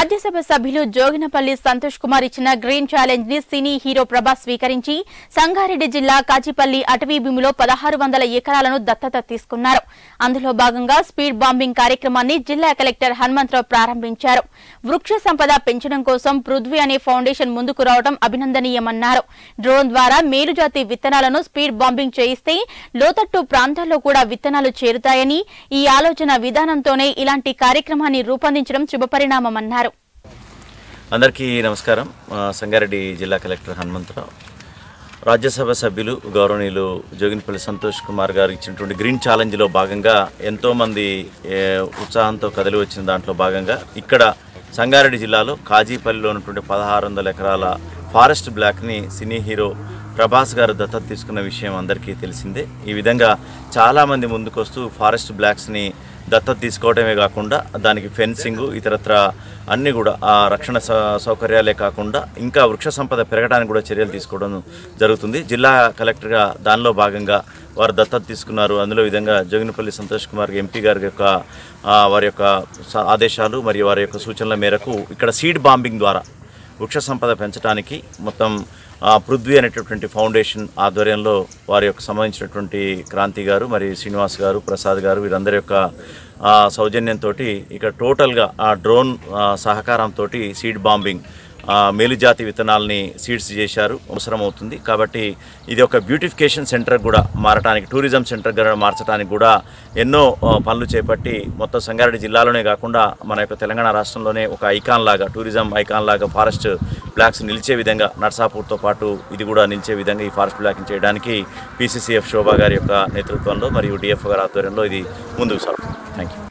రాజ్యసభ సభ్యులు జోగినపల్లి సంతోష్ కుమార్ ఇచ్చిన green challenge ని సినీ హీరో ప్రభాస్ స్వీకరించి సంగారెడ్డి జిల్లా కాచిపల్లి అటవీ భూమిలో పదహారు వందల ఎకరాలను దత్తత తీసుకున్నారు అందులో భాగంగా స్పీడ్ బాంబింగ్ కార్యక్రమాన్ని జిల్లా కలెక్టర్ హనుమంతరావు ప్రారంభించారు వృక్ష సంపద పెంచడం కోసం పృథ్వీ అనే ఫౌండేషన్ ముందుకు రావడం అభినందనీయమన్నారు డ్రోన్ ద్వారా మేలుజాతి విత్తనాలను స్పీడ్ బాంబింగ్ చేయిస్తే లోతట్టు ప్రాంతాల్లో కూడా విత్తనాలు చేరుతాయని ఈ ఆలోచన విధానంతోనే ఇలాంటి కార్యక్రమాన్ని రూపొందించడం శుభపరిణామమన్నారు అందరికీ నమస్కారం ఆ, సంగారెడ్డి జిల్లా కలెక్టర్ హనుమంతరావు రాజ్యసభ సభ్యులు గౌరవనీయులు జోగినపల్లి సంతోష్ కుమార్ గారు ఇచ్చినటువంటి గ్రీన్ ఛాలెంజ్లో భాగంగా ఎంతోమంది ఏ, ఉత్సాహంతో కదిలి వచ్చిన దాంట్లో భాగంగా ఇక్కడ సంగారెడ్డి జిల్లాలో కాజీపల్లిలో ఉన్నటువంటి పదహారు వందల ఎకరాల ఫారెస్ట్ బ్లాక్ని సినీ హీరో ప్రభాస్ గారు దత్తత తీసుకున్న విషయం అందరికీ తెలిసిందే ఈ విధంగా చాలామంది ముందుకొస్తూ ఫారెస్ట్ బ్లాక్స్ని దత్తత తీసుకోవడమే కాకుండా దానికి ఫెన్సింగ్ ఇతరత్ర అన్నీ కూడా ఆ రక్షణ సౌ- సౌకర్యాలే కాకుండా ఇంకా వృక్ష సంపద పెరగడానికి కూడా చర్యలు తీసుకోవడం జరుగుతుంది జిల్లా కలెక్టర్గా దానిలో భాగంగా వారు దత్తత తీసుకున్నారు అందులో విధంగా జోగినపల్లి సంతోష్ కుమార్ ఎంపీ గారి యొక్క ఆ, వారి యొక్క స- ఆదేశాలు మరియు వారి యొక్క సూచనల మేరకు ఇక్కడ సీడ్ బాంబింగ్ ద్వారా వృక్ష సంపద పెంచడానికి మొత్తం ఆ, పృథ్వీ అనేటటువంటి ఫౌండేషన్ ఆధ్వర్యంలో వారి యొక్క సంబంధించినటువంటి క్రాంతి గారు మరియు శ్రీనివాస్ గారు ప్రసాద్ గారు వీరందరి యొక్క ఆ, సౌజన్యంతో ఇక్కడ టోటల్గా ఆ డ్రోన్ ఆ, సహకారంతో సీడ్ బాంబింగ్ ఆ, మేలుజాతి విత్తనాలని సీడ్స్ చేశారు అవసరం అవుతుంది కాబట్టి ఇది ఒక బ్యూటిఫికేషన్ సెంటర్ కూడా మారటానికి టూరిజం సెంటర్ కూడా మార్చడానికి కూడా ఎన్నో ఆ, పనులు చేపట్టి మొత్తం సంగారెడ్డి జిల్లాలోనే కాకుండా మన యొక్క తెలంగాణ రాష్ట్రంలోనే ఒక ఐకాన్ లాగా టూరిజం ఐకాన్ లాగా ఫారెస్ట్ బ్లాక్స్ నిలిచే విధంగా నర్సాపూర్తో పాటు ఇది కూడా నిలిచే విధంగా ఈ ఫారెస్ట్ బ్లాక్ని చేయడానికి పీసీసీఎఫ్ శోభా గారి యొక్క నేతృత్వంలో మరియు డిఎఫ్ గారి ఆధ్వర్యంలో ఇది ముందుకు సాగుతుంది థ్యాంక్ యూ